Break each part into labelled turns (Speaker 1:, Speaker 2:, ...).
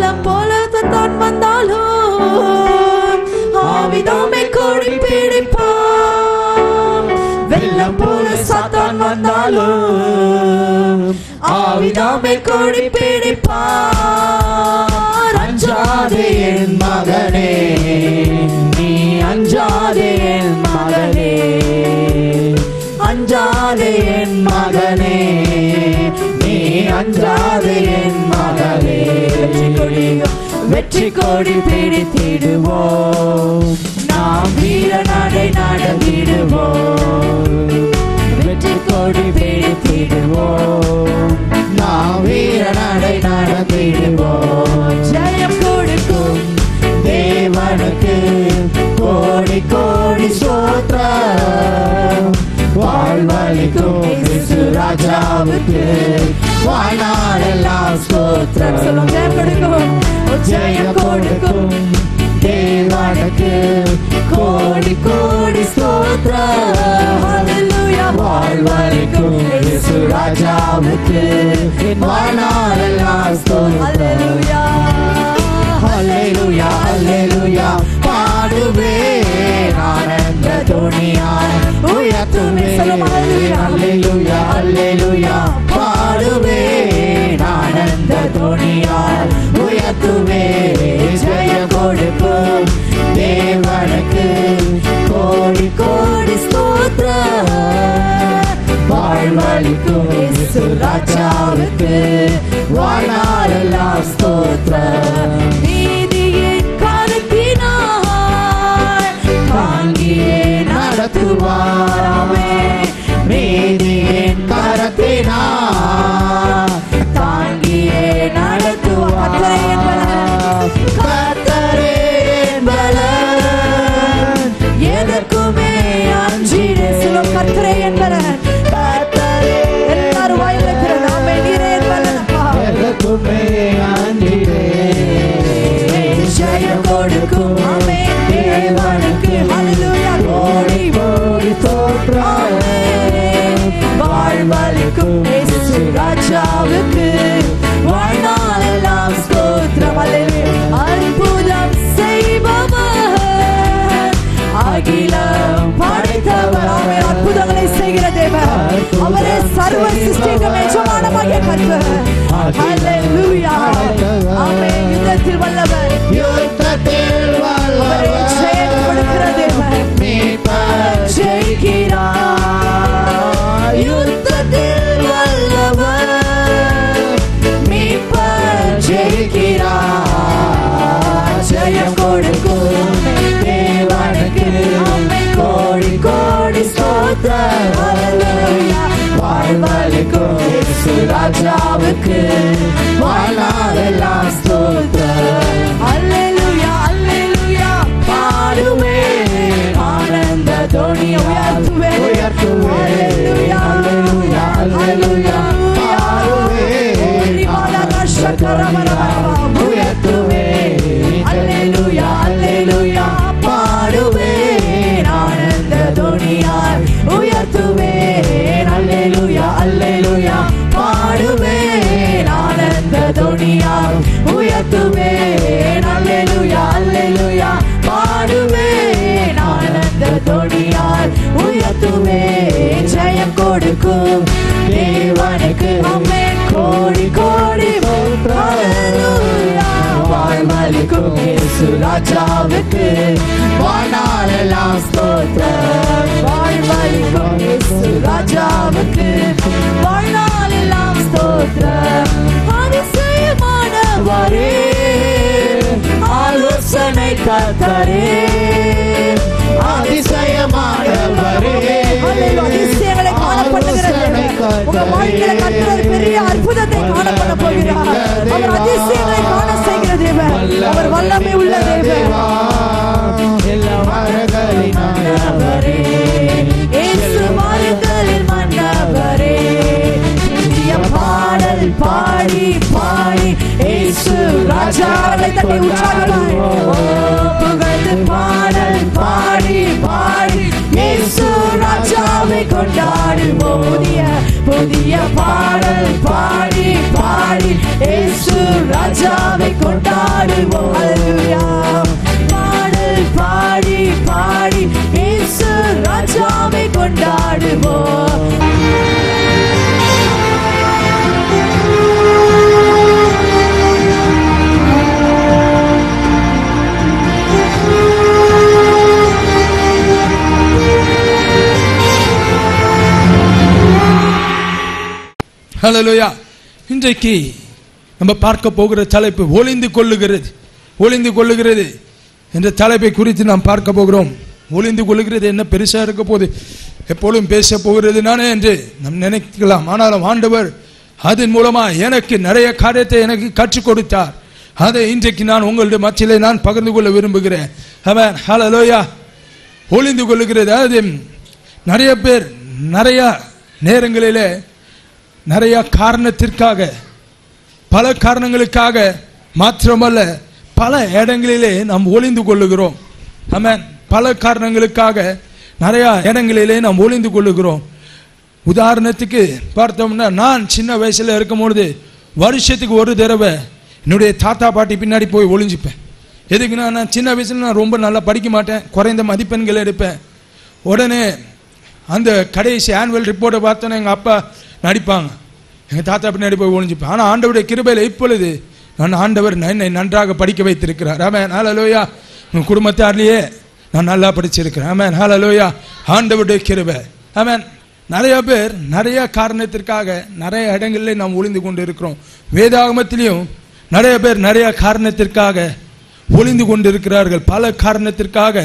Speaker 1: வெள்ளம் போல தான் வந்தாலும் ஆவிதாமே கோடி பிடிப்பான் வெள்ளம் போல சாத்தான் வந்தாலும் ஆவிதாமே கோடி பிடிப்பான்
Speaker 2: அஞ்சாதே என் மகனே நீ அஞ்சாதே என் மகனே அஞ்சாதே என் மகனே நீ அஞ்சாதே என் மகனே வெற்றி கொடி பிடித்திடுவோம் நாம் வீர நடை நடந்திடுவோம் வெற்றி கொடி பிடித்திடுவோம் நாம் வீர நடை நடந்திடுவோம்
Speaker 1: ஜெயம் கொடுக்கும்
Speaker 2: தேவனுக்கு கோடி கோடி சோத்திரம் வாழ்வழிக்கும் இயேசு ராஜாவுக்கு வாழ்நாளெல்லாம் ஸ்தோத்திரம்
Speaker 1: சொல்லும் ஜெயம் கொடுக்கும்
Speaker 2: ஜெயம் கொடுக்கும் தேவனுக்கு கோடி கோடி ஸ்தோத்திரம்
Speaker 1: Hallelujah.
Speaker 2: வாழ்வழிக்கும் இயேசு ராஜாவுக்கு வாழ்நாளெல்லாம் ஸ்தோத்திரம்
Speaker 1: Hallelujah.
Speaker 2: ஹல்லேலூயா ஹல்லேலூயா பாடுவேன் ஆனந்த துணியாய் உயர்த்துவேன்
Speaker 1: சொல்லும் ஹல்லேலூயா.
Speaker 2: ஹல்லேலூயா ஹல்லேலூயா பாடுவேன் ஆனந்த துணியாய் உயர்த்துவேன் ஜெயம் கொடுக்கும் தேவனுக்கு கோடி கோடி ஸ்தோத்திரம் வாழ்வழிக்கும் இயேசு ராஜாவுக்கு வாழ்நாளெல்லாம் ஸ்தோத்திரம்
Speaker 1: நீதியின் கருத்தினாய்
Speaker 2: தாங்கியே நடத்துவாராமே நீதியின் கரத்தினார் தாங்கியே நடத்துவார் கர்த்தரே என் பலன் எதற்குமே அஞ்சிடே
Speaker 1: சொல்லும் கர்த்தரே என்பவன்
Speaker 2: கர்த்தரே
Speaker 1: எல்லாரும் வாயில இருக்கிற நாமே நீரே என்பவனப்பா
Speaker 2: எதற்குமே அஞ்சிடே
Speaker 1: ஜெயம் கொடுக்கும் ஆமென் தேவனுக்கு ஹalleluya
Speaker 2: கோடி கோடி தோற்றம்
Speaker 1: வாழ்வழிக்கும் இயேசு ராஜாவுக்கு வாழ்நாளெல்லாம் ஸ்தோத்திரம் ஹalleluya அற்புதம் செய்பவர் அகிலம் படைத்தவர் ஆமென் அற்புதங்களை செய்கிற தேவன் அவரே சர்வ சிருஷ்டிக்கும் எஜமானமாகிய கர்த்தர் ஹalleluya ஆமென் யுத்தத்தில் வல்லவர்
Speaker 2: யுத்தத்தில்
Speaker 1: அவரே ஜெயம் கொடுக்கிற தேவன்
Speaker 2: மீட்பர்
Speaker 1: ஜெயிக்கிறார் யுத்தத்தில் வல்லவர் மீட்பர் ஜெயிக்கிறார் ஜெயம் கொடுக்கும் தேவனுக்கு கோடி கோடி ஸ்தோத்திரம் ஹalleluya வாழ்வழிக்கும் இயேசு ராஜாவுக்கு வாழ்நாளெல்லாம் ஸ்தோத்திரம் ஹalleluya ஹalleluya பாடுவேன் ஆனந்த துணியை உயர்த்துவேன்
Speaker 2: உயர்த்துவேன்.
Speaker 1: ஹalleluya
Speaker 2: ஹalleluya, ஹalleluya. பாடுவேன். உயர்த்துவேன்.
Speaker 1: ஹalleluya ஹalleluya பாடுவேன் ஆனந்த துணியாய் உயர்த்துவேன் ஹalleluya ஹalleluya பாடுவேன் ஆனந்த துணியாய் உயர்த்துவேன் ஹalleluya ஹalleluya பாடுவேன் ஆனந்த துணியாய் உயர்த்துவேன் ஜெயம் கொடுக்கும் தேவனுக்கு ஆமென் கோடி கோடி ஹalleluya வாழ்வழிக்கும் இயேசு ராஜாவுக்கு வாழ்நாளெல்லாம் ஸ்தோத்திரம் வாழ்வழிக்கும் இயேசு ராஜாவுக்கு வாழ்நாளெல்லாம் ஸ்தோத்திரம் அதிசயமானவரே ஆலோசனை கர்த்தரே
Speaker 2: அதிசயமானவரே
Speaker 1: ஹalleluya அதிசயங்களை காணப்படுகிறது உங்க வாழ்க்கையில கர்த்தர் ஒரு பெரிய அற்புதத்தை காணப்பட போகிறார் அவர் அதிசயங்களை காண செய்கிற தேவன் அவர் வல்லமை உள்ள தேவன்
Speaker 2: எல்லா வரங்களின்
Speaker 1: மன்னவரே இயேசு வாருங்களில் மன்னவரே புதிய பாடல் பாடி பாடி இயேசு ராஜாவை தட்டி உற்சாகமாய் ஓ, புகழ்ந்து பாடல் பாடி பாடி இயேசு ராஜாவை கொண்டாடுவோம் புதிய புதிய பாடல் பாடி பாடி இயேசு ராஜா ராஜாவை கொண்டாடுவோம் ஹalleluya பாடல் பாடி பாடி இயேசு ராஜாவை கொண்டாடுவோம்
Speaker 3: ஹalleluya இன்றைக்கு நம்ம பார்க்க போகிற தலைப்பு ஒளிந்து கொள்ளுகிறது ஒளிந்து கொள்ளுகிறது என்ற தலைப்பை குறித்து நாம் பார்க்க போகிறோம் ஒளிந்து கொள்ளுகிறது என்ன பெருசா இருக்க போது எப்பொழுதும் பேச போகிறது நானே என்று நாம் நினைக்கலாம் ஆனாலும் ஆண்டவர் அதன் மூலமா எனக்கு நிறைய காரியத்தை எனக்கு கற்றுக் கொடுத்தார் அதை இன்றைக்கு நான் உங்களுடைய மத்தியிலே நான் பகிர்ந்து கொள்ள விரும்புகிறேன் அவன் ஹalleluya ஒளிந்து கொள்ளுகிறது அதாவது நிறைய பேர் நிறைய நேரங்களிலே நிறைய காரணத்திற்காக பல காரணங்களுக்காக மாத்திரமல்ல பல இடங்களிலே நாம் ஒளிந்து கொள்ளுகிறோம் ஆமென் பல காரணங்களுக்காக நிறைய இடங்களிலே நாம் ஒளிந்து கொள்ளுகிறோம் உதாரணத்துக்கு பார்த்தோம்னா நான் சின்ன வயசுல இருக்கும் பொழுது வருஷத்துக்கு ஒரு தடவை என்னுடைய தாத்தா பாட்டி பின்னாடி போய் ஒளிஞ்சுப்பேன் எதுக்குன்னா நான் சின்ன வயசுல நான் ரொம்ப நல்லா படிக்க மாட்டேன் குறைந்த மதிப்பெண்கள் எடுப்பேன் உடனே அந்த கடைசி ஆனுவல் ரிப்போர்ட்டை பார்த்தோன்னே எங்கள் அப்பா நடிப்பாங்க எங்கள் தாத்தா பின்னாடி போய் ஒளிஞ்சுப்பேன் ஆனால் ஆண்டவருடைய கிருபையில் இப்பொழுது நான் ஆண்டவர் என்னை நன்றாக படிக்க வைத்திருக்கிறார் ஆமாம் ஹalleluya உங்கள் குடும்பத்தார்லேயே நான் நல்லா படிச்சிருக்கிறேன் ஆமாம் ஹalleluya ஆண்டவருடைய கிருபை ஆமாம் நிறைய பேர் நிறைய காரணத்திற்காக நிறைய இடங்களில் நாம் ஒளிந்து கொண்டு இருக்கிறோம் வேதாகமத்திலையும் நிறைய பேர் நிறைய காரணத்திற்காக ஒளிந்து கொண்டிருக்கிறார்கள் பல காரணத்திற்காக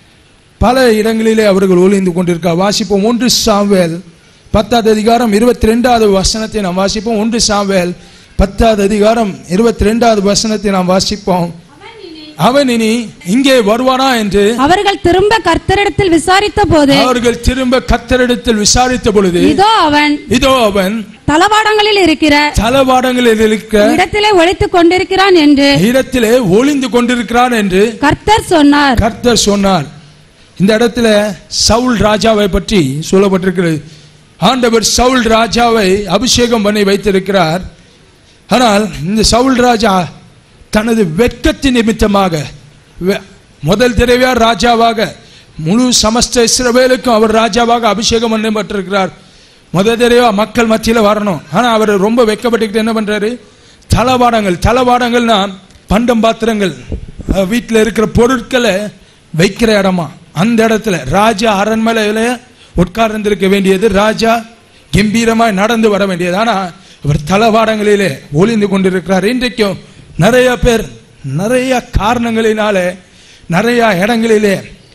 Speaker 3: பல இடங்களிலே அவர்கள் ஒளிந்து கொண்டிருக்கார் வாசிப்போம் ஒன்று சாமுவேல் பத்தாவது அதிகாரம் இருபத்தி ரெண்டாவது வசனத்தை நாம் வாசிப்போம் ஒன்று சாமுவேல் பத்தாவது அதிகாரம் இருபத்தி ரெண்டாவது வசனத்தை நாம் வாசிப்போம் அவன் இனி இங்கே வருவானா என்று
Speaker 4: அவர்கள் திரும்ப கர்த்தரிடத்தில் விசாரித்த போது
Speaker 3: அவர்கள் திரும்ப கத்தரிடத்தில் விசாரித்த பொழுது
Speaker 4: இதோ அவன்
Speaker 3: இதோ அவன்
Speaker 4: தளவாடங்களில் இருக்கிற
Speaker 3: தளவாடங்களில் இருக்க
Speaker 4: இடத்திலே ஒளித்துக் கொண்டிருக்கிறான் என்று
Speaker 3: இடத்திலே ஒளிந்து கொண்டிருக்கிறான் என்று
Speaker 4: கர்த்தர் சொன்னார்
Speaker 3: கர்த்தர் சொன்னார் இந்த இடத்துல சவுல் ராஜாவை பற்றி சொல்லப்பட்டிருக்கிறது ஆண்டவர் சவுல் ராஜாவை அபிஷேகம் பண்ணி வைத்திருக்கிறார் ஆனால் இந்த சவுல் ராஜா தனது வெட்கத்தின் நிமித்தமாக வெ- முதல் தடவையா ராஜாவாக முழு சமஸ்த இஸ்ரவேலுக்கும் அவர் ராஜாவாக அபிஷேகம் பண்ணப்பட்டிருக்கிறார் முதல் தடவையா மக்கள் மத்தியில் வரணும் ஆனால் அவர் ரொம்ப வெட்கப்பட்டுக்கிட்டு என்ன பண்றாரு தளவாடங்கள் தளவாடங்கள்னா பண்டம் பாத்திரங்கள் வீட்டில் இருக்கிற பொருட்களை வைக்கிற இடமா அந்த இடத்துல ராஜா அரண்மனையில உட்கார்ந்திருக்க வேண்டியது ராஜா கம்பீரமாய் நடந்து வர வேண்டியது ஆனா இவர் தளவாடங்களிலே ஒளிந்து கொண்டிருக்கிறார் இன்றைக்கும் நிறைய பேர் நிறைய காரணங்களினாலே நிறைய இடங்களிலே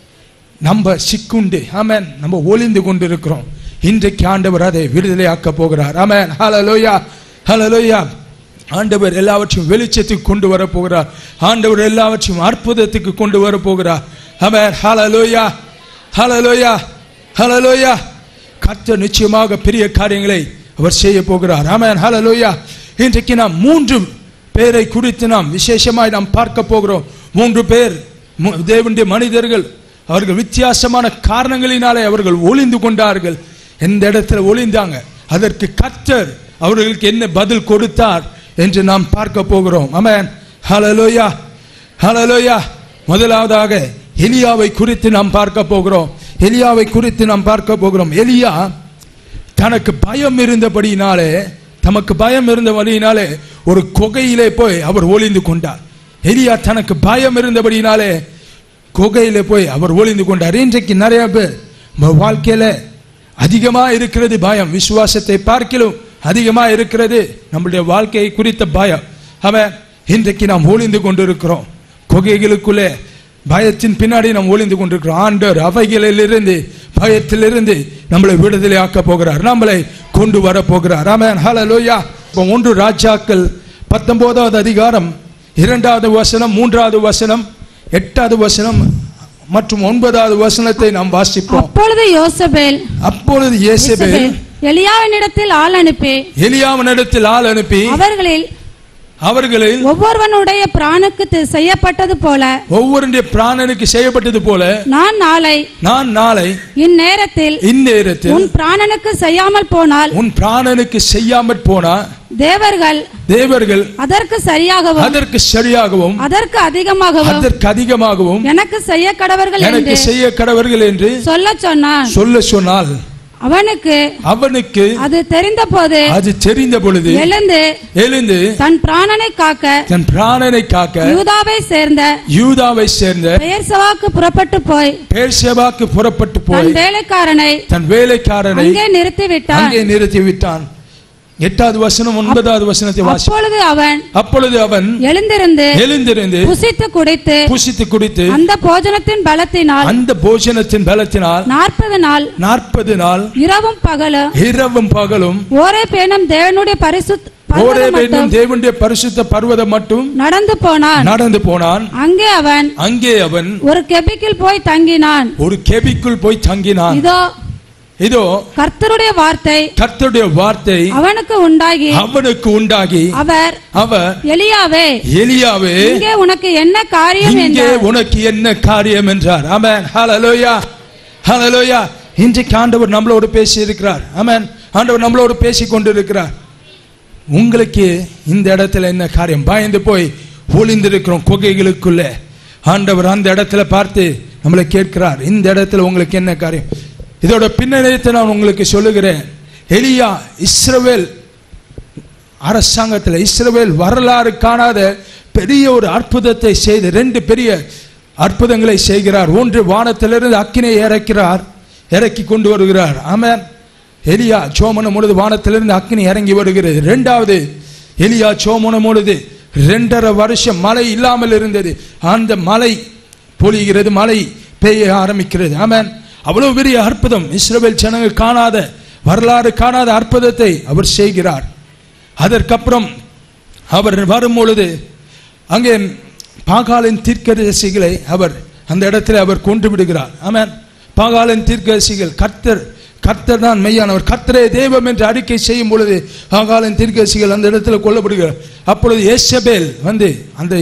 Speaker 3: நம்ம சிக்குண்டு ஆமென் நம்ம ஒளிந்து கொண்டிருக்கிறோம் இன்றைக்கு ஆண்டவர் அதை விடுதலையாக்க போகிறார் ஆமென் ஹalleluya ஹalleluya ஆண்டவர் எல்லாவற்றையும் வெளிச்சத்துக்கு கொண்டு வர போகிறார் ஆண்டவர் எல்லாவற்றையும் அற்புதத்துக்கு கொண்டு வர போகிறார் ஆமென் ஹalleluya ஹalleluya ஹalleluya கர்த்தர் நிச்சயமாக பெரிய காரியங்களை அவர் செய்ய போகிறார் ஆமென் ஹalleluya இன்றைக்கு நாம் மூன்று பேரை குறித்து நாம் விசேஷமாய் நாம் பார்க்க போகிறோம் மூன்று பேர் மு- தேவனுடைய மனிதர்கள் அவர்கள் வித்தியாசமான காரணங்களினாலே அவர்கள் ஒளிந்து கொண்டார்கள் எந்த இடத்துல ஒளிந்தாங்க அதற்கு கர்த்தர் அவர்களுக்கு என்ன பதில் கொடுத்தார் என்று நாம் பார்க்க போகிறோம் ஆமென் ஹalleluya ஹalleluya முதலாவதாக எலியாவை குறித்து நாம் பார்க்க போகிறோம் எலியாவை குறித்து நாம் பார்க்க போகிறோம் எலியா தனக்கு பயம் இருந்தபடியினாலே தமக்கு பயம் இருந்தபடியினாலே ஒரு குகையிலே போய் அவர் ஒளிந்து கொண்டார் எலியா தனக்கு பயம் இருந்தபடியினாலே குகையிலே போய் அவர் ஒளிந்து கொண்டார் இன்றைக்கு நிறைய பேர் நம்ம வாழ்க்கையில அதிகமா இருக்கிறது பயம் விசுவாசத்தை பார்க்கிலும் அதிகமா இருக்கிறது நம்முடைய வாழ்க்கையை குறித்த பயம் அவன் இன்றைக்கு நாம் ஒளிந்து கொண்டிருக்கிறோம் குகைகளுக்குள்ளே பயத்தின் பின்னாடி நாம் ஒளிந்து கொண்டிருக்கிறோம் ஆண்டவர் அவைகளிலிருந்து பயத்திலிருந்து நம்மளை விடுதலை ஆக்க போகிறார் நம்மளை கொண்டு வர போகிறார் ஆமென் ஹalleluya இப்போ ஒன்று ராஜாக்கள் பத்தொன்பதாவது அதிகாரம் இரண்டாவது வசனம் மூன்றாவது வசனம் எட்டாவது வசனம் மற்றும் ஒன்பதாவது வசனத்தை நாம் வாசிப்போம்
Speaker 4: அப்பொழுது யோசபேல்
Speaker 3: அப்பொழுது இயேசபேல்
Speaker 4: யோசபேல் எலியாவினிடத்தில் ஆள் அனுப்பி
Speaker 3: எலியாவினிடத்தில் ஆள் அனுப்பி
Speaker 4: அவர்களில்
Speaker 3: அவர்களில்
Speaker 4: ஒவ்வொருவனுடைய பிராணுக்கு தி- செய்யப்பட்டது போல
Speaker 3: ஒவ்வொருடைய பிராணனுக்கு செய்யப்பட்டது போல
Speaker 4: நான் நாளை
Speaker 3: நான் நாளை
Speaker 4: இந்நேரத்தில்
Speaker 3: இந்நேரத்தில்
Speaker 4: உன் பிராணனுக்கு செய்யாமல் போனால்
Speaker 3: உன் பிராணனுக்கு செய்யாமற் போனா
Speaker 4: தேவர்கள்
Speaker 3: தேவர்கள்
Speaker 4: அதற்கு சரியாகவும்
Speaker 3: அதற்கு சரியாகவும்
Speaker 4: அதற்கு அதிகமாகவும்
Speaker 3: அதற்கு அதிகமாகவும்
Speaker 4: எனக்கு செய்ய கடவர்கள்
Speaker 3: எனக்கு
Speaker 4: என்று
Speaker 3: செய்ய கடவர்கள் என்று
Speaker 4: சொல்ல சொன்னான்
Speaker 3: சொல்ல சொன்னால்
Speaker 4: அவனுக்கு
Speaker 3: அவனுக்கு
Speaker 4: அது தெரிந்த போது
Speaker 3: அது தெரிந்த பொழுது
Speaker 4: எழுந்து
Speaker 3: எழுந்து
Speaker 4: தன் பிராணனை காக்க
Speaker 3: தன் பிராணனை காக்க
Speaker 4: யூதாவை சேர்ந்த
Speaker 3: யூதாவை சேர்ந்த
Speaker 4: பெயர் சவாக்கு புறப்பட்டு போய்
Speaker 3: பேர்சேபாக்கு புறப்பட்டு
Speaker 4: தன்
Speaker 3: போய்
Speaker 4: வேலைக்காரனை
Speaker 3: தன் வேலைக்காரனை
Speaker 4: அங்கே நிறுத்தி விட்டான்
Speaker 3: அங்கே நிறுத்தி விட்டான் எட்டாவது வசனம் ஒன்பதாவது வசனத்தை வாசி
Speaker 4: அப்பொழுது அவன்
Speaker 3: அப்பொழுது அவன்
Speaker 4: எழுந்திருந்து
Speaker 3: எழுந்திருந்து
Speaker 4: புசித்து குடித்து
Speaker 3: புசித்து குடித்து
Speaker 4: அந்த போஜனத்தின் பலத்தினால்
Speaker 3: அந்த போஜனத்தின் பலத்தினால்
Speaker 4: நாற்பது நாள்
Speaker 3: நாற்பது நாள்
Speaker 4: இரவும் பகலும்
Speaker 3: இரவும் பகலும்
Speaker 4: ஓரே பேனும் தேவனுடைய பரிசுத்த
Speaker 3: ஒரே
Speaker 4: பர்வதம்
Speaker 3: வேண்டும்
Speaker 4: மட்டும்
Speaker 3: தேவனுடைய பரிசுத்த பர்வதம் மட்டும்
Speaker 4: நடந்து போனான்
Speaker 3: நடந்து போனான்
Speaker 4: அங்கே அவன்
Speaker 3: அங்கே அவன்
Speaker 4: ஒரு கெபிக்கில் போய் தங்கினான்
Speaker 3: ஒரு கெபிக்குள் போய் தங்கினான்
Speaker 4: இதோ
Speaker 3: இதோ
Speaker 4: கர்த்தருடைய வார்த்தை
Speaker 3: கர்த்தருடைய வார்த்தை
Speaker 4: அவனுக்கு உண்டாகி
Speaker 3: அவனுக்கு உண்டாகி
Speaker 4: அவர்
Speaker 3: அவர்
Speaker 4: எலியாவே
Speaker 3: எலியாவே
Speaker 4: இங்கே உனக்கு என்ன காரியம்
Speaker 3: இங்கே
Speaker 4: என்றார்
Speaker 3: உனக்கு என்ன காரியம் என்றார் ஆமென் ஹalleluya ஹalleluya இன்றைக்கு ஆண்டவர் நம்மளோடு பேசி இருக்கிறார் ஆமென் ஆண்டவர் நம்மளோடு பேசி கொண்டிருக்கிறார் உங்களுக்கு இந்த இடத்துல என்ன காரியம் பயந்து போய் ஒளிந்திருக்கிறோம் குகைகளுக்குள்ள ஆண்டவர் அந்த இடத்துல பார்த்து நம்மளை கேட்கிறார் இந்த இடத்துல உங்களுக்கு என்ன காரியம் இதோட பின்னணியத்தை நான் உங்களுக்கு சொல்லுகிறேன் எலியா இஸ்ரவேல் அரசாங்கத்தில் இஸ்ரவேல் வரலாறு காணாத பெரிய ஒரு அற்புதத்தை செய்து ரெண்டு பெரிய அற்புதங்களை செய்கிறார் ஒன்று வானத்திலிருந்து அக்கினை இறக்கிறார் இறக்கி கொண்டு வருகிறார் ஆமென் எலியா சோமனம் பொழுது வானத்திலிருந்து அக்கினி இறங்கி வருகிறது ரெண்டாவது எலியா சோமனம் பொழுது ரெண்டரை வருஷம் மழை இல்லாமல் இருந்தது அந்த மழை பொழிகிறது மழை பெய்ய ஆரம்பிக்கிறது ஆமென் அவ்வளவு பெரிய அற்புதம் இஸ்ரவேல் ஜனங்கள் காணாத வரலாறு காணாத அற்புதத்தை அவர் செய்கிறார் அதற்கப்புறம் அவர் வரும் பொழுது அங்கே பாகாலின் தீர்க்கதரிசிகளை அவர் அந்த இடத்துல அவர் கொண்டு விடுகிறார் ஆமென் பாகாலின் தீர்க்கதரிசிகள் கர்த்தர் கர்த்தர் தான் மெய்யானவர் கர்த்தரே தெய்வம் என்று அறிக்கை செய்யும் பொழுது பாகாலின் தீர்க்கதரிசிகள் அந்த இடத்துல கொல்லப்படுகிறார் அப்பொழுது ஏசபேல் வந்து அந்த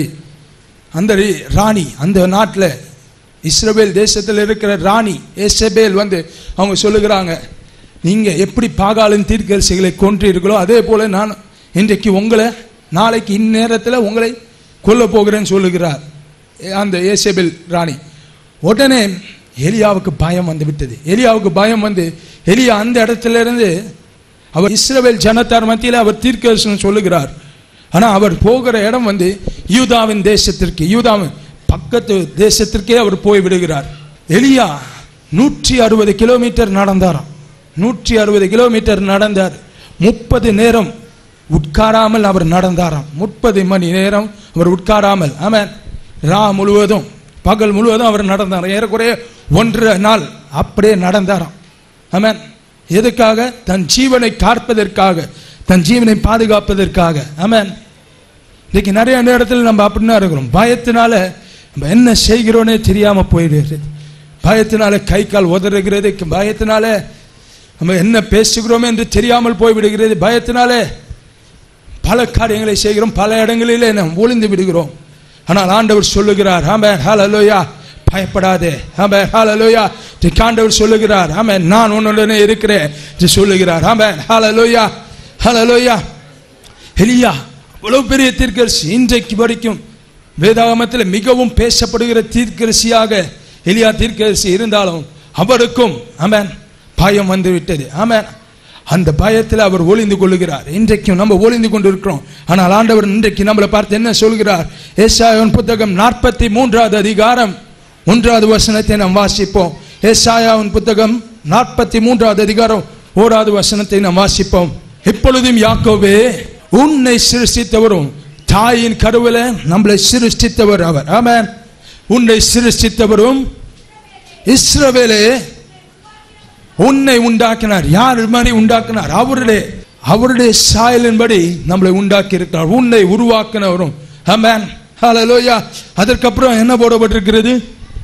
Speaker 3: அந்த ரி- ராணி அந்த நாட்டில் இஸ்ரவேல் தேசத்தில் இருக்கிற ராணி ஏசபேல் வந்து அவங்க சொல்லுகிறாங்க நீங்கள் எப்படி பாகாலின் தீர்க்கரசிகளை கொன்றீர்களோ அதே போல நான் இன்றைக்கு உங்களை நாளைக்கு இந்நேரத்தில் உங்களை கொல்ல போகிறேன்னு சொல்லுகிறார் ஏ- அந்த ஏசபேல் ராணி உடனே எலியாவுக்கு பயம் வந்து விட்டது எலியாவுக்கு பயம் வந்து எலியா அந்த இடத்துல இருந்து அவர் இஸ்ரவேல் ஜனத்தார் மத்தியில் அவர் தீர்க்கதரிசனம் சொல்லுகிறார் ஆனால் அவர் போகிற இடம் வந்து யூதாவின் தேசத்திற்கு யூதாவின் பக்கத்து தேசத்திற்கே அவர் போய் விடுகிறார் எலியா நூற்றி அறுபது கிலோமீட்டர் நடந்தாராம் நூற்றி அறுபது கிலோமீட்டர் நடந்தார் முப்பது நேரம் உட்காராமல் அவர் நடந்தாராம் முப்பது மணி நேரம் அவர் உட்காராமல் ஆமென் ரா முழுவதும் பகல் முழுவதும் அவர் நடந்தார் ஏறக்குறைய ஒன்றரை நாள் அப்படியே நடந்தாராம் ஆமென் எதுக்காக தன் ஜீவனை காப்பதற்காக தன் ஜீவனை பாதுகாப்பதற்காக ஆமென் இன்னைக்கு நிறைய நேரத்தில் நம்ம அப்படின்னா இருக்கிறோம் பயத்தினால நம்ம என்ன செய்கிறோன்னே தெரியாம போயிடுகிறது பயத்தினால கை கால் உதறுகிறது பயத்தினால நம்ம என்ன பேசுகிறோம் என்று தெரியாமல் போய்விடுகிறது பயத்தினால பல காரியங்களை செய்கிறோம் பல இடங்களிலே நாம் ஒளிந்து விடுகிறோம் ஆனால் ஆண்டவர் சொல்லுகிறார் ஆமே ஹalleluya பயப்படாதே ஆமே ஹalleluya ஆண்டவர் சொல்லுகிறார் ஆமே நான் உன்னுடனே இருக்கிறேன் என்று சொல்லுகிறார் ஆமே ஹalleluya ஹalleluya எலியா அவ்வளவு பெரிய தீர்க்கரசி இன்றைக்கு வரைக்கும் வேதாகமத்தில் மிகவும் பேசப்படுகிற தீர்க்கரசியாக எலியா தீர்க்கரசி இருந்தாலும் அவருக்கும் ஆமென் பயம் வந்து விட்டது ஆமென் அந்த பயத்தில் அவர் ஒளிந்து கொள்ளுகிறார் இன்றைக்கும் நம்ம ஒளிந்து கொண்டிருக்கிறோம் ஆனால் ஆண்டவர் இன்றைக்கு நம்மளை பார்த்து என்ன சொல்கிறார் ஏசாயாவின் புத்தகம் நாற்பத்தி மூன்றாவது அதிகாரம் ஒன்றாவது வசனத்தை நாம் வாசிப்போம் ஏசாயாவின் புத்தகம் நாற்பத்தி மூன்றாவது அதிகாரம் ஓராவது வசனத்தை நாம் வாசிப்போம் இப்பொழுதும் யாக்கோவே உன்னை சிருஷ்டித்தவரும் தாயின் கருவில நம்மளை சிருஷ்டித்தவர் அவர் ஆமென் உன்னை சிருஷ்டித்தவரும் இஸ்ரவேலே உன்னை உண்டாக்கினார் யார் மாதிரி உண்டாக்கினார் அவருடைய அவருடைய சாயலின்படி நம்மளை உண்டாக்கி இருக்கிறார் உன்னை உருவாக்கினவரும் ஆமென் ஹalleluya அதற்கப்புறம் என்ன போடப்பட்டிருக்கிறது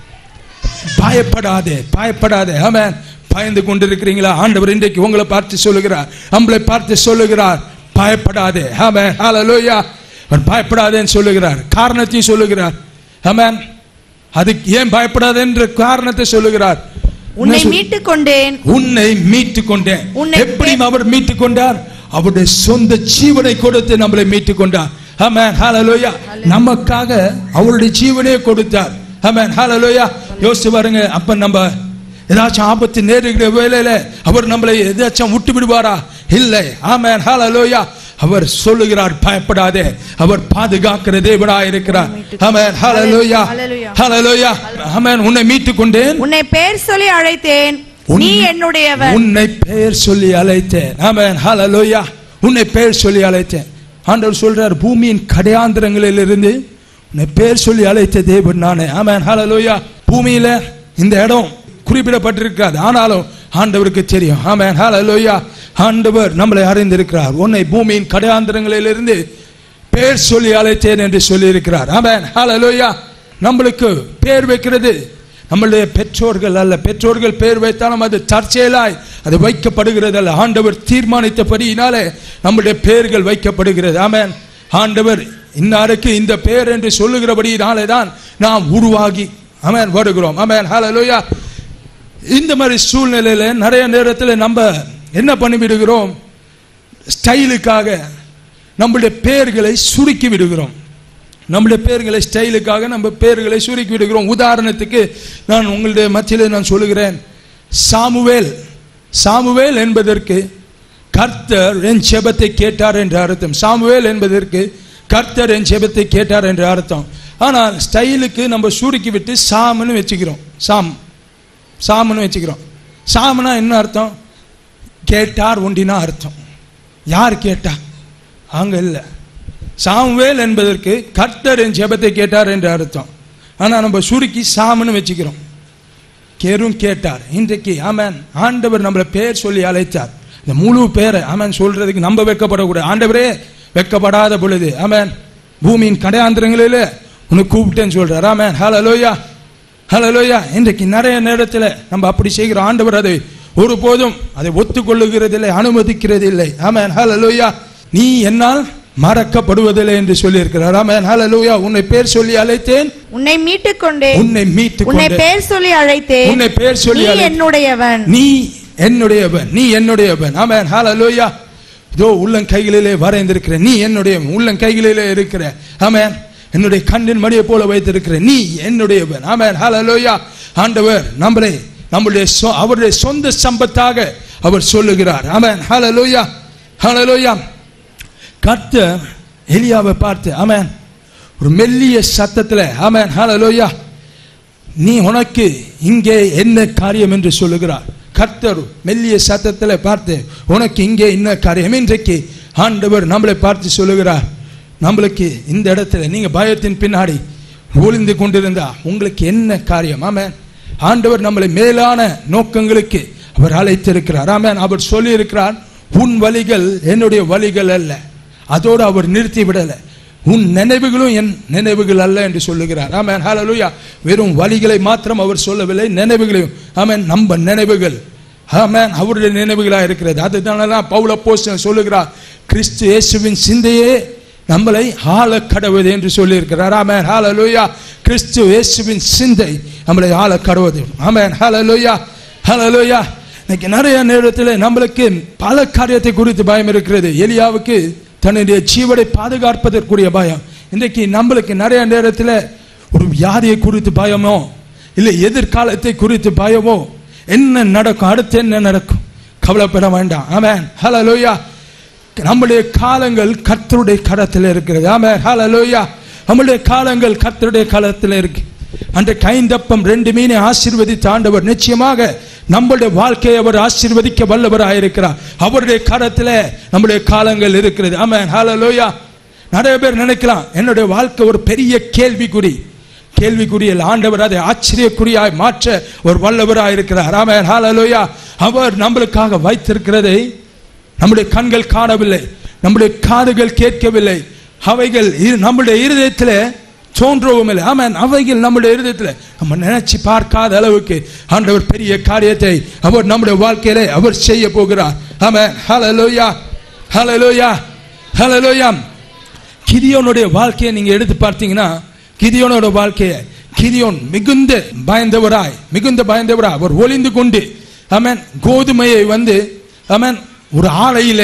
Speaker 3: பயப்படாதே பயப்படாதே ஆமென் பயந்து கொண்டிருக்கிறீங்களா ஆண்டவர் இன்றைக்கு உங்களை பார்த்து சொல்லுகிறார் நம்மளை பார்த்து சொல்லுகிறார் பயப்படாதே ஆமென் ஹalleluya அவர் பயப்படாதேன்னு சொல்லுகிறார் காரணத்தையும் சொல்லுகிறார் ஆமென் அதுக்கு ஏன் பயப்படாதே என்ற காரணத்தை சொல்லுகிறார்
Speaker 1: உன்னை
Speaker 3: என்ன சொல்-
Speaker 1: மீட்டுக் கொண்டேன்
Speaker 3: உன்னை மீட்டு கொண்டேன்
Speaker 1: உன்னை
Speaker 3: எப்படி அவர் மீட்டு கொண்டார் அவருடைய சொந்த ஜீவனை கொடுத்து நம்மளை மீட்டு கொண்டார் ஆமென் ஹalleluya நமக்காக அவருடைய ஜீவனே கொடுத்தார் ஆமென் ஹalleluya யோசிச்சு பாருங்க அப்ப நம்ம ஏதாச்சும் ஆபத்து நேருகிற வேலையில அவர் நம்மளை ஏதாச்சும் விட்டு விடுவாரா இல்லை ஆமென் ஹalleluya அவர் சொல்லுகிறார் பயப்படாதே அவர் பாதுகாக்கிற தேவனாய் இருக்கிறார் ஆமென் ஹalleluya
Speaker 1: Hallelujah.
Speaker 3: ஹalleluya ஆமென் உன்னை மீட்டு கொண்டேன்
Speaker 1: உன்னை பேர் சொல்லி அழைத்தேன்
Speaker 3: உன்-
Speaker 1: நீ என்னுடையவன்
Speaker 3: உன்னை பெயர் சொல்லி அழைத்தேன் ஆமென் ஹalleluya உன்னை பெயர் சொல்லி அழைத்தேன் ஆண்டவர் சொல்றார் பூமியின் கடையாந்திரங்களில் இருந்து உன்னை பெயர் சொல்லி அழைத்த தேவன் நானே ஆமென் ஹalleluya பூமியில இந்த இடம் குறிப்பிடப்பட்டிருக்காது ஆனாலும் ஆண்டவருக்கு தெரியும் ஆமென் ஹalleluya ஆண்டவர் நம்மளை அறிந்திருக்கிறார் உன்னை பூமியின் கடையாந்திரங்களில் இருந்து பேர் சொல்லி அழைத்தேன் என்று சொல்லி இருக்கிறார் ஆமென் ஹalleluya நம்மளுக்கு பேர் வைக்கிறது நம்மளுடைய பெற்றோர்கள் அல்ல பெற்றோர்கள் பேர் வைத்தாலும் அது தற்செயலாய் அது வைக்கப்படுகிறது அல்ல ஆண்டவர் தீர்மானித்தபடியினாலே நம்முடைய பெயர்கள் வைக்கப்படுகிறது ஆமென் ஆண்டவர் இன்னாருக்கு இந்த பெயர் என்று சொல்லுகிறபடியினாலே தான் நாம் உருவாகி ஆமென் வருகிறோம் ஆமென் ஹalleluya இந்த மாதிரி சூழ்நிலையில நிறைய நேரத்தில் நம்ம என்ன பண்ணி விடுகிறோம் ஸ்டைலுக்காக நம்முடைய பெயர்களை சுருக்கி விடுகிறோம் நம்முடைய பெயர்களை ஸ்டைலுக்காக நம்ம பெயர்களை சுருக்கி விடுகிறோம் உதாரணத்துக்கு நான் உங்களுடைய மத்தியில் நான் சொல்லுகிறேன் சாமுவேல் சாமுவேல் என்பதற்கு கர்த்தர் என் செபத்தை கேட்டார் என்ற அர்த்தம் சாமுவேல் என்பதற்கு கர்த்தர் என் செபத்தை கேட்டார் என்ற அர்த்தம் ஆனால் ஸ்டைலுக்கு நம்ம சுருக்கி விட்டு சாம்னு வச்சுக்கிறோம் சாம் சாம்னு வச்சுக்கிறோம் சாம்னா என்ன அர்த்தம் கேட்டார் ஒண்டினா அர்த்தம் யார் கேட்டா அங்க இல்லை சாமுவேல் என்பதற்கு கர்த்தர் என் ஜெபத்தை கேட்டார் என்று அர்த்தம் ஆனா நம்ம சுருக்கி சாம்னு வச்சுக்கிறோம் கேரும் கேட்டார் இன்றைக்கு ஆமென் ஆண்டவர் நம்மளை பேர் சொல்லி அழைத்தார் இந்த முழு பேரை ஆமென் சொல்றதுக்கு நம்ம வெக்கப்படக்கூடாது ஆண்டவரே வெக்கப்படாத பொழுது ஆமென் பூமியின் கடையாந்திரங்களிலே உன்னை கூப்பிட்டேன்னு சொல்றார் ஆமென் ஹalleluya ஹalleluya இன்றைக்கு நிறைய நேரத்தில் நம்ம அப்படி செய்கிற ஆண்டவர் அதை ஒருபோதும் அதை ஒத்துக்கொள்ளுகிறதில்லை அனுமதிக்கிறதில்லை ஆமென் ஹalleluya நீ என்னால் மறக்கப்படுவதில்லை என்று சொல்லியிருக்கிறார் ஆமென் ஹalleluya உன்னை பேர் சொல்லி அழைத்தேன்
Speaker 1: உன்னை மீட்டுக் கொண்டேன்
Speaker 3: உன்னை மீட்டுக்
Speaker 1: உன்னை
Speaker 3: கொண்டேன்
Speaker 1: பேர் சொல்லி அழைத்தேன்
Speaker 3: உன்னை பேர் சொல்லி
Speaker 1: நீ
Speaker 3: அழைத்தேன்.
Speaker 1: என்னுடையவன்
Speaker 3: நீ என்னுடையவன் நீ என்னுடையவன் ஆமென் ஹalleluya இதோ உள்ளம் கைகளிலே வரைந்திருக்கிற நீ என்னுடையவன் உள்ளம் கைகளிலே இருக்கிற ஆமென் என்னுடைய கண்ணின் மணியை போல வைத்திருக்கிற நீ என்னுடையவன் ஆமென் ஹalleluya ஆண்டவர் நம்மளை நம்முடைய சொ- அவருடைய சொந்த சம்பத்தாக அவர் சொல்லுகிறார் ஆமென் ஹalleluya ஹalleluya கர்த்தர் எலியாவை பார்த்து ஆமென் ஒரு மெல்லிய சத்தத்துல ஆமென் ஹalleluya நீ உனக்கு இங்கே என்ன காரியம் என்று சொல்லுகிறார் கர்த்தர் மெல்லிய சத்தத்தில் பார்த்து உனக்கு இங்கே என்ன காரியம் இன்றைக்கு ஆண்டவர் நம்மளை பார்த்து சொல்லுகிறார் நம்மளுக்கு இந்த இடத்துல நீங்க பயத்தின் பின்னாடி ஒளிந்து கொண்டிருந்தா உங்களுக்கு என்ன காரியம் ஆமென் ஆண்டவர் நம்மளை மேலான நோக்கங்களுக்கு அவர் அழைத்திருக்கிறார் ஆமென் அவர் சொல்லி இருக்கிறார் உன் வழிகள் என்னுடைய வழிகள் அல்ல அதோடு அவர் நிறுத்தி விடலை உன் நினைவுகளும் என் நினைவுகள் அல்ல என்று சொல்லுகிறார் ஆமென் ஹalleluya வெறும் வழிகளை மாத்திரம் அவர் சொல்லவில்லை நினைவுகளையும் ஆமென் நம்ம நினைவுகள் ஆமென் அவருடைய நினைவுகளா இருக்கிறது அதுதான தான் பவுல போஸ்டன் சொல்லுகிறார் கிறிஸ்து இயேசுவின் சிந்தையே நம்மளை ஆள கடவுது என்று சொல்லியிருக்கிறார் ஆமென் ஹalleluya கிறிஸ்து இயேசுவின் சிந்தை நம்மளை ஆள கடவுது ஆமென் ஹalleluya ஹalleluya இன்னைக்கு நிறைய நேரத்தில் நம்மளுக்கு பல காரியத்தை குறித்து பயம் இருக்கிறது எலியாவுக்கு தன்னுடைய ஜீவனை பாதுகாப்பதற்குரிய பயம் இன்றைக்கு நம்மளுக்கு நிறைய நேரத்தில் ஒரு வியாதியை குறித்து பயமோ இல்லை எதிர்காலத்தை குறித்து பயமோ என்ன நடக்கும் அடுத்து என்ன நடக்கும் கவலைப்பட வேண்டாம் ஆமென் ஹalleluya நம்முடைய காலங்கள் கர்த்தருடைய கரத்தில் இருக்கிறது ஆமென் ஹalleluya நம்முடைய காலங்கள் கர்த்தருடைய காலத்தில் இருக்கு அந்த கைந்தப்பம் ரெண்டு மீனை ஆசீர்வதித்த ஆண்டவர் நிச்சயமாக நம்முடைய வாழ்க்கையை அவர் ஆசீர்வதிக்க வல்லவராயிருக்கிறார் அவருடைய கரத்தில் நம்முடைய காலங்கள் இருக்கிறது ஆமென் ஹalleluya நிறைய பேர் நினைக்கலாம் என்னுடைய வாழ்க்கை ஒரு பெரிய கேள்விக்குறி கேள்விக்குறியில் ஆண்டவர் அதை ஆச்சரியக்குறியாய் மாற்ற ஒரு வல்லவராய் இருக்கிறார் ஆமென் ஹalleluya அவர் நம்மளுக்காக வைத்திருக்கிறதை நம்முடைய கண்கள் காணவில்லை நம்முடைய காதுகள் கேட்கவில்லை அவைகள் இரு- நம்முடைய இருதயத்தில் தோன்றவும் இல்லை ஆமென் அவைகள் நம்முடைய இருதயத்தில் நம்ம நினைச்சு பார்க்காத அளவுக்கு ஆண்டவர் பெரிய காரியத்தை அவர் நம்முடைய வாழ்க்கையிலே அவர் செய்ய போகிறார் ஆமென் ஹalleluya ஹalleluya ஹalleluya கிதியோனுடைய வாழ்க்கையை நீங்க எடுத்து பார்த்தீங்கன்னா கிதியோனோட வாழ்க்கையை கிதியோன் மிகுந்த பயந்தவராய் மிகுந்த பயந்தவராய் அவர் ஒளிந்து கொண்டு ஆமென் கோதுமையை வந்து ஆமென் ஒரு ஆலையிலே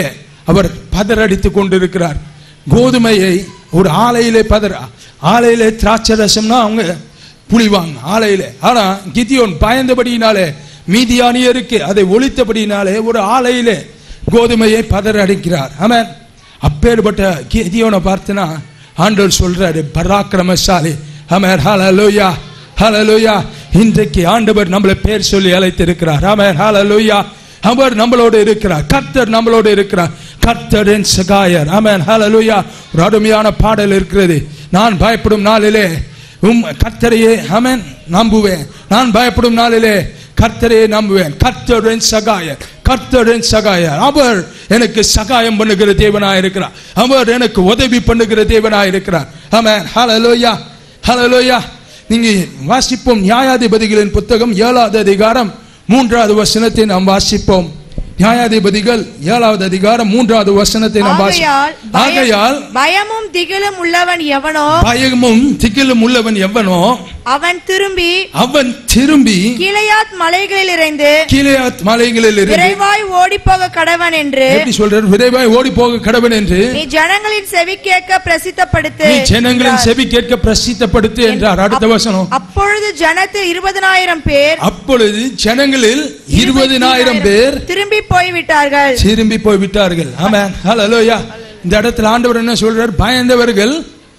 Speaker 3: அவர் பதறடித்துக் கொண்டிருக்கிறார் கோதுமையை ஒரு ஆலையிலே பதற ஆலையிலே திராட்சை ரசம்னா அவங்க புளிவாங்க ஆலையிலே ஆனா கிதியோன் பயந்தபடியினாலே மீதியானியருக்கு அதை ஒழித்தபடியினாலே ஒரு ஆலையிலே கோதுமையை பதற அடிக்கிறார் ஆமென் அப்பேற்பட்ட கிதியோனை பார்த்தினா ஆண்டவர் சொல்றாரு பராக்கிரமசாலி ஆமென் ஹalleluya ஹalleluya இன்றைக்கு ஆண்டவர் நம்மளை பேர் சொல்லி அழைத்திருக்கிறார் ஆமென் ஹalleluya அவர் நம்மளோடு இருக்கிறார் கர்த்தர் நம்மளோடு இருக்கிறார் கர்த்தரின் சகாயர் ஆமென் ஹalleluya ஒரு அருமையான பாடல் இருக்கிறது நான் பயப்படும் நாளிலே உம் கர்த்தரையே ஆமென் நம்புவேன் நான் பயப்படும் நாளிலே கர்த்தரையே நம்புவேன் கர்த்தரின் சகாயர் கர்த்தரின் சகாயர் அவர் எனக்கு சகாயம் பண்ணுகிற தேவனாய் இருக்கிறார் அவர் எனக்கு உதவி பண்ணுகிற தேவனாய் இருக்கிறார் ஆமென் ஹalleluya ஹalleluya நீங்க வாசிப்போம் நியாயாதிபதிகளின் புத்தகம் ஏழாவது அதிகாரம் மூன்றாவது வசனத்தை நாம் வாசிப்போம் நியாயாதிபதிகள் ஏழாவது அதிகாரம் மூன்றாவது வசனத்தை நாம்
Speaker 1: ஆகையால்
Speaker 3: வாசிப்போம்
Speaker 1: பயம்-
Speaker 3: ஆகையால்
Speaker 1: பயமும் திகிலும் உள்ளவன் எவனோ
Speaker 3: பயமும் திகிலும் உள்ளவன் எவனோ
Speaker 1: அவன் திரும்பி
Speaker 3: அவன் திரும்பி
Speaker 1: கிளையாத் மலைகளில் இருந்து
Speaker 3: கீலேயாத் மலைகளில் இருந்து
Speaker 1: விரைவாய் ஓடிப்போக கடவன் என்று
Speaker 3: எப்படி சொல்றார் விரைவாய் ஓடி போக கடவன் என்று
Speaker 1: நீ ஜனங்களின் செவி கேட்க பிரசித்தப்படுத்து
Speaker 3: நீ ஜனங்களின் செவி கேட்க பிரசித்தப்படுத்து என்றார் அடுத்த வசனம்
Speaker 1: அப்பொழுது ஜனத்தில் இருபதனாயிரம் பேர்
Speaker 3: அப்பொழுது ஜனங்களில் இருபதினாயிரம் பேர்
Speaker 1: திரும்பி போய்விட்டார்கள்
Speaker 3: திரும்பி போய் விட்டார்கள் ஆமென் ஹalleluya இந்த இடத்துல ஆண்டவர் என்ன சொல்றார் பயந்தவர்கள்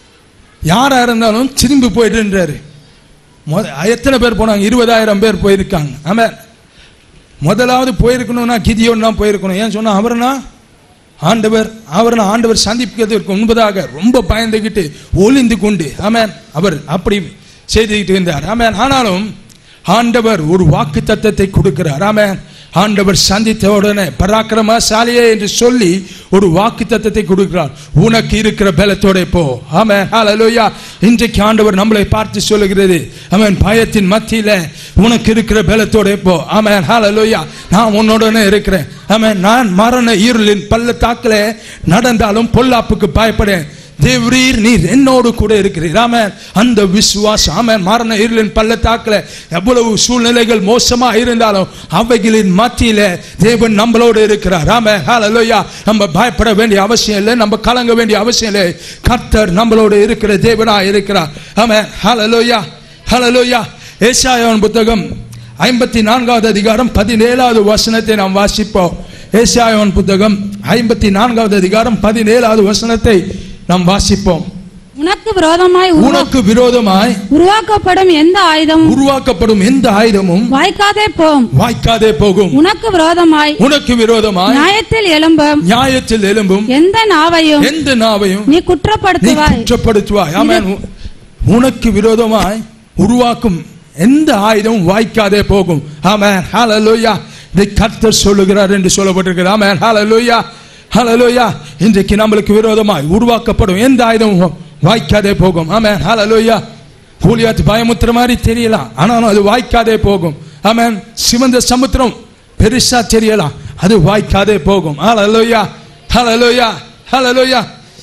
Speaker 3: யாரா இருந்தாலும் திரும்பி போயிட்டுன்றாரு முத எத்தனை பேர் போனாங்க இருபதாயிரம் பேர் போயிருக்காங்க ஆமென் முதலாவது போயிருக்கணும்னா கிதியோன் தான் போயிருக்கணும் ஏன் சொன்னா அவர்னா ஆண்டவர் அவரை ஆண்டவர் சந்திக்கிறதுக்கு முன்பதாக ரொம்ப பயந்துகிட்டு ஒளிந்து கொண்டு ஆமென் அவர் அப்படி செய்துக்கிட்டு இருந்தார் ஆமென் ஆனாலும் ஆண்டவர் ஒரு வாக்கு தத்தத்தை கொடுக்கிறார் ஆமென் ஆண்டவர் சந்தித்த உடனே பராக்கிரமசாலியே என்று சொல்லி ஒரு வாக்கு தத்தத்தை கொடுக்கிறார் உனக்கு இருக்கிற பலத்தோட போ ஆமென் ஹalleluya இன்றைக்கு ஆண்டவர் நம்மளை பார்த்து சொல்லுகிறது அவன் பயத்தின் மத்தியில உனக்கு இருக்கிற பலத்தோட போ ஆமென் ஹalleluya நான் உன்னோடனே இருக்கிறேன் ஆமென் நான் மரண இருளின் பள்ளத்தாக்கிலே நடந்தாலும் பொல்லாப்புக்கு பயப்படேன் தேவரீர் நீர் என்னோடு கூட இருக்கிறீர் ஆமென் அந்த விசுவாசம் ஆமென் மரண இருளின் பள்ளத்தாக்கில் எவ்வளவு சூழ்நிலைகள் மோசமா இருந்தாலும் அவைகளின் மத்தியில தேவன் நம்மளோடு இருக்கிறார் ஆமென் ஹalleluya நம்ம பயப்பட வேண்டிய அவசியம் இல்லை நம்ம கலங்க வேண்டிய அவசியம் இல்லை கர்த்தர் நம்மளோடு இருக்கிற தேவனா இருக்கிறார் ஆமென் ஹalleluya ஹalleluya ஏசாயாவின் புத்தகம் ஐம்பத்தி நான்காவது அதிகாரம் பதினேழாவது வசனத்தை நாம் வாசிப்போம் ஏசாயாவின் புத்தகம் ஐம்பத்தி நான்காவது அதிகாரம் பதினேழாவது வசனத்தை நாம் வாசிப்போம்
Speaker 4: உனக்கு விரோதமாய் உருவா-
Speaker 3: உனக்கு விரோதமாய்
Speaker 4: உருவாக்கப்படும் எந்த ஆயுதமும்
Speaker 3: உருவாக்கப்படும் எந்த ஆயுதமும்
Speaker 4: வாய்க்காதே போம்
Speaker 3: வாய்க்காதே போகும்
Speaker 4: உனக்கு விரோதமாய்
Speaker 3: உனக்கு விரோதமாய்
Speaker 4: நியாயத்தில் எழும்பும்
Speaker 3: நியாயத்தில் எழும்பும்
Speaker 4: எந்த நாவையும்
Speaker 3: எந்த நாவையும்
Speaker 4: நீ
Speaker 3: நீ
Speaker 4: குற்றப்படுத்துவாய்
Speaker 3: குற்றப்படுத்துவாய் ஆமென் உனக்கு விரோதமாய் உருவாக்கும் எந்த ஆயுதமும் வாய்க்காதே போகும் ஆமென் ஹalleluya இதை கர்த்தர் சொல்லுகிறார் என்று சொல்லப்பட்டிருக்கிறது ஆமென் ஹalleluya ஹalleluya இன்றைக்கு நம்மளுக்கு விரோதமாய் உருவாக்கப்படும் எந்த ஆயுதமும் வாய்க்காதே போகும் ஆமென் ஹalleluya கூலியாத்து பயமுத்துற மாதிரி தெரியலாம் ஆனாலும் அது வாய்க்காதே போகும் ஆமென் சிவந்த சமுத்திரம் பெருசா தெரியலாம் அது வாய்க்காதே போகும் ஹalleluya ஹalleluya ஹalleluya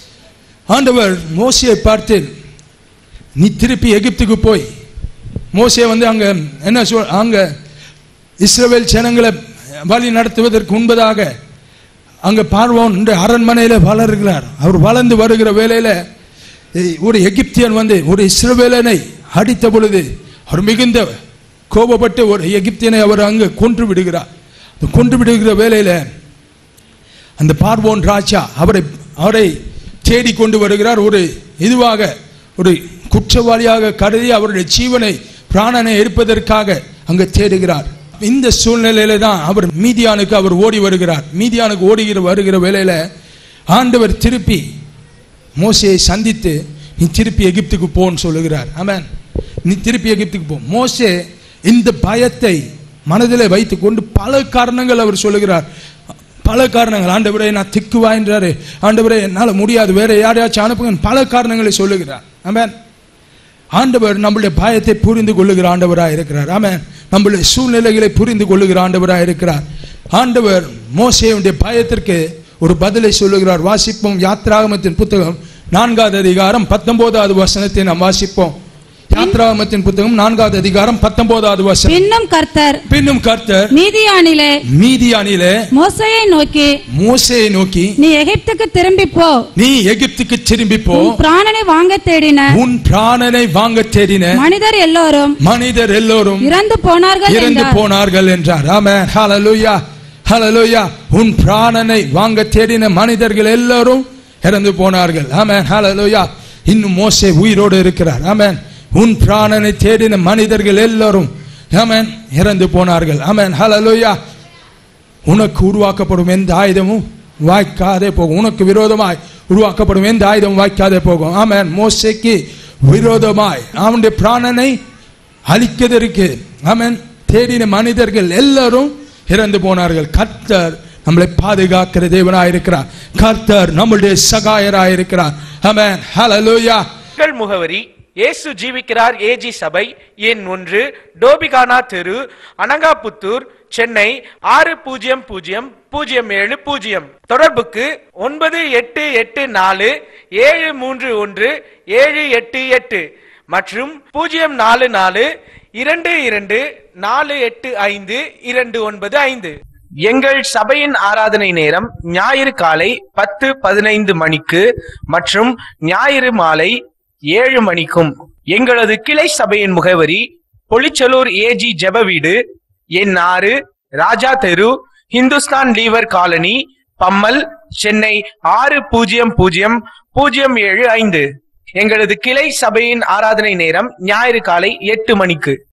Speaker 3: ஆண்டவர் மோசையை பார்த்து நீ திருப்பி எகிப்துக்கு போய் மோசே வந்து அங்க என்ன சொல் அங்க இஸ்ரவேல் ஜனங்களை வழி நடத்துவதற்கு முன்பதாக அங்க பார்வோன் இந்த அரண்மனையில வளர்கிறார் அவர் வளர்ந்து வருகிற வேளையில ஏய், ஒரு எகிப்தியன் வந்து ஒரு இஸ்ரவேலனை அடித்த பொழுது அவர் மிகுந்த கோபப்பட்டு ஒரு எகிப்தியனை அவர் அங்கு கொன்று விடுகிறார் அந்த கொன்று விடுகிற வேளையில அந்த பார்வோன் ராஜா அவரை அவரை தேடி கொண்டு வருகிறார் ஒரு இதுவாக ஒரு குற்றவாளியாக கருதி அவருடைய ஜீவனை பிராணனை எடுப்பதற்காக அங்க தேடுகிறார் இந்த சூழ்நிலையில தான் அவர் மீதியானுக்கு அவர் ஓடி வருகிறார் மீதியானுக்கு ஓடுகிற வருகிற வேளையில ஆண்டவர் திருப்பி மோசையை சந்தித்து நீ திருப்பி எகிப்துக்கு போன்னு சொல்லுகிறார் ஆமென் நீ திருப்பி எகிப்துக்கு போ மோசே இந்த பயத்தை மனதிலே வைத்துக்கொண்டு பல காரணங்கள் அவர் சொல்லுகிறார் பல காரணங்கள் ஆண்டவரே நான் திக்கு வாயின்றாரு ஆண்டவரே என்னால் முடியாது வேற யாரையாச்சும் அனுப்புங்க பல காரணங்களை சொல்லுகிறார் ஆமென் ஆண்டவர் நம்மளுடைய பயத்தை புரிந்து கொள்ளுகிற ஆண்டவராக இருக்கிறார் ஆமென் நம்மளுடைய சூழ்நிலைகளை புரிந்து கொள்ளுகிற ஆண்டவராக இருக்கிறார் ஆண்டவர் மோசேயுடைய பயத்திற்கு ஒரு பதிலை சொல்லுகிறார் வாசிப்போம் யாத்ராகமத்தின் புத்தகம் நான்காவது அதிகாரம் பத்தொன்பதாவது வசனத்தை நாம் வாசிப்போம் யாத்ராமத்தின் புத்தகம் நான்காவது அதிகாரம் பத்தொன்பதாவது வருஷம்
Speaker 4: பின்னும் கர்த்தர்
Speaker 3: பின்னும் கர்த்தர்
Speaker 4: மீதியானிலே
Speaker 3: மீதியானிலே
Speaker 4: மோசையை நோக்கி
Speaker 3: மோசையை நோக்கி
Speaker 4: நீ எகிப்துக்கு திரும்பி போ
Speaker 3: நீ எகிப்துக்கு திரும்பி போ
Speaker 4: உன் பிராணனை வாங்க தேடின
Speaker 3: உன் பிராணனை வாங்க தேடின
Speaker 4: மனிதர் எல்லோரும்
Speaker 3: மனிதர் எல்லோரும்
Speaker 4: இறந்து போனார்கள்
Speaker 3: இறந்து
Speaker 4: என்றார்
Speaker 3: போனார்கள் என்றார் ஆமென் ஹalleluya ஹalleluya உன் பிராணனை வாங்க தேடின மனிதர்கள் எல்லாரும் இறந்து போனார்கள் ஆமென் ஹalleluya இன்னும் மோசே உயிரோடு இருக்கிறார் ஆமென் உன் பிராணனை தேடின மனிதர்கள் எல்லாரும் ஆமென் இறந்து போனார்கள் ஆமென் ஹalleluya உனக்கு உருவாக்கப்படும் எந்த ஆயுதமும் வாய்க்காதே போகும் உனக்கு விரோதமாய் உருவாக்கப்படும் எந்த ஆயுதமும் வாய்க்காதே போகும் ஆமென் மோசேக்கு விரோதமாய் அவனுடைய பிராணனை அழிக்கதற்கு ஆமென் தேடின மனிதர்கள் எல்லாரும் இறந்து போனார்கள் கர்த்தர் நம்மளை பாதுகாக்கிற தேவனாய் இருக்கிறார் கர்த்தர் நம்முடைய சகாயராய் இருக்கிறார் ஆமென் ஹalleluya
Speaker 5: உங்கள் முகவரி இயேசு ஜீவிக்கிறார் ஏஜி சபை எண் ஒன்று டோபிகானா தெரு அனங்காபுத்தூர் சென்னை ஆறு பூஜ்ஜியம் பூஜ்ஜியம் பூஜ்ஜியம் ஏழு பூஜ்ஜியம் தொடர்புக்கு ஒன்பது எட்டு எட்டு நாலு ஏழு மூன்று ஒன்று ஏழு எட்டு எட்டு மற்றும் பூஜ்ஜியம் நாலு நாலு இரண்டு இரண்டு நாலு எட்டு ஐந்து இரண்டு ஒன்பது ஐந்து எங்கள் சபையின் ஆராதனை நேரம் ஞாயிறு காலை பத்து பதினைந்து மணிக்கு மற்றும் ஞாயிறு மாலை ஏழு மணிக்கும் எங்களது கிளை சபையின் முகவரி பொலிச்சலூர் ஏஜி ஜெப வீடு எண் ஆறு ராஜா தெரு ஹிந்துஸ்தான் லீவர் காலனி பம்மல் சென்னை ஆறு பூஜ்ஜியம் பூஜ்ஜியம் பூஜ்ஜியம் ஏழு ஐந்து எங்களது கிளை சபையின் ஆராதனை நேரம் ஞாயிறு காலை எட்டு மணிக்கு